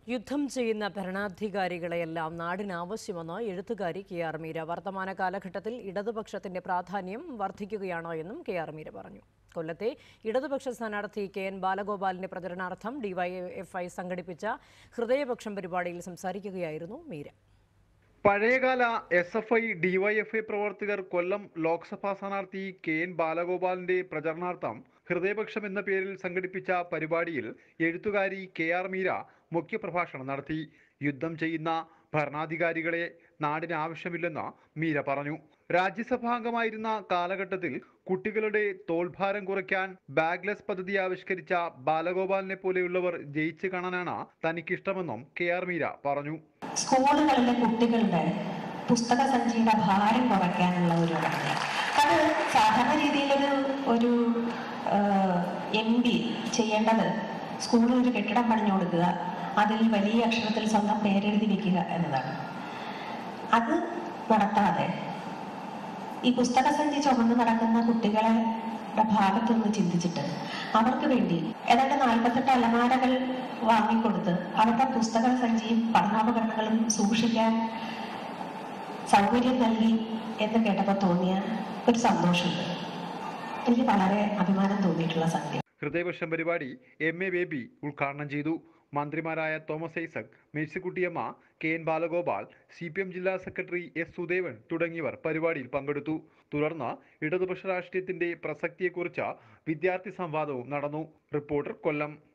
യുദ്ധം ചെയ്യുന്ന ഭരണാധികാരികളെയെല്ലാം നാടിനാവശ്യമെന്ന് എഴുത്തുകാരി കെ ആർ മീര വർത്തമാന കാലഘട്ടത്തിൽ ഇടതുപക്ഷത്തിന്റെ പ്രാധാന്യം വർദ്ധിക്കുകയാണ് എന്നും കെ ആർ മീര പറഞ്ഞു കൊല്ലത്തെ ഇടതുപക്ഷ സ്ഥാനാർത്ഥി കെ എൻ ബാലഗോപാലിന്റെ പ്രചരണാർത്ഥം ഡിവൈഎഫ്ഐ സംഘടിപ്പിച്ച ഹൃദയപക്ഷം പരിപാടിയിൽ സംസാരിക്കുകയായിരുന്നു മീര പഴയകാല എസ് എഫ് ഐ ഡിവൈഎഫ്ഐ പ്രവർത്തകർ കൊല്ലം ലോക്സഭാ സ്ഥാനാർത്ഥി കെ എൻ ബാലഗോപാലിന്റെ പ്രചരണാർത്ഥം ഹൃദയപക്ഷം എന്ന പേരിൽ സംഘടിപ്പിച്ച പരിപാടിയിൽ എഴുത്തുകാരി കെ ആർ മീര മുഖ്യപ്രഭാഷണം നടത്തി യുദ്ധം ചെയ്യുന്ന ഭരണാധികാരികളെ നാടിന് ആവശ്യമില്ലെന്ന് മീര പറഞ്ഞു രാജ്യസഭാംഗമായിരുന്ന കാലഘട്ടത്തിൽ കുട്ടികളുടെ തോൾഭാരം കുറയ്ക്കാൻ ബാഗ്ലെസ് പദ്ധതി ആവിഷ്കരിച്ച ബാലഗോപാലിനെ പോലെയുള്ളവർ ജയിച്ചു കാണാനാണ് തനിക്കിഷ്ടമെന്നും കെ ആർ മീര പറഞ്ഞു സ്കൂളുകളിലെ കുട്ടികളുടെ പുസ്തക സഞ്ചിയുടെ ഭാരം കുറയ്ക്കാനുള്ള ഒരു നടപടി അത് സാധാരണ രീതിയിലൊരു ഒരു എം പി ചെയ്യേണ്ടത് സ്കൂളിൽ ഒരു കെട്ടിടം പണിഞ്ഞു കൊടുക്കുക അതിൽ വലിയ അക്ഷരത്തിൽ സ്വന്തം പേരെഴുതി വെക്കുക എന്നതാണ് അത് നടത്താതെ ഈ പുസ്തക സഞ്ചി ചുമന്ന് നടക്കുന്ന കുട്ടികളെ ഭാഗത്തുനിന്ന് ചിന്തിച്ചിട്ട് അവർക്ക് വേണ്ടി ഏതാണ്ട് നാൽപ്പത്തെട്ട് അലമാരകൾ വാങ്ങിക്കൊടുത്ത് അവരുടെ പുസ്തക സഞ്ചിയും പഠനോപകരണങ്ങളും സൂക്ഷിക്കാൻ സൗകര്യം നൽകി എന്ന് കേട്ടപ്പോൾ തോന്നിയ ഒരു സന്തോഷമുണ്ട് എനിക്ക് വളരെ അഭിമാനം തോന്നിയിട്ടുള്ള സംഗതി ഹൃദയപക്ഷം പരിപാടി എം എ ബേബി ഉദ്ഘാടനം ചെയ്തു മന്ത്രിമാരായ Thomas Isaac Mercykuttyamma K N Balagopal C P M ജില്ലാ സെക്രട്ടറി എസ് സുദേവൻ തുടങ്ങിയവർ പരിപാടിയിൽ പങ്കെടുത്തു തുടർന്ന് ഇടതുപക്ഷ രാഷ്ട്രീയത്തിന്റെ പ്രസക്തിയെക്കുറിച്ച് വിദ്യാർത്ഥി സംവാദവും നടന്നു റിപ്പോർട്ടർ കൊല്ലം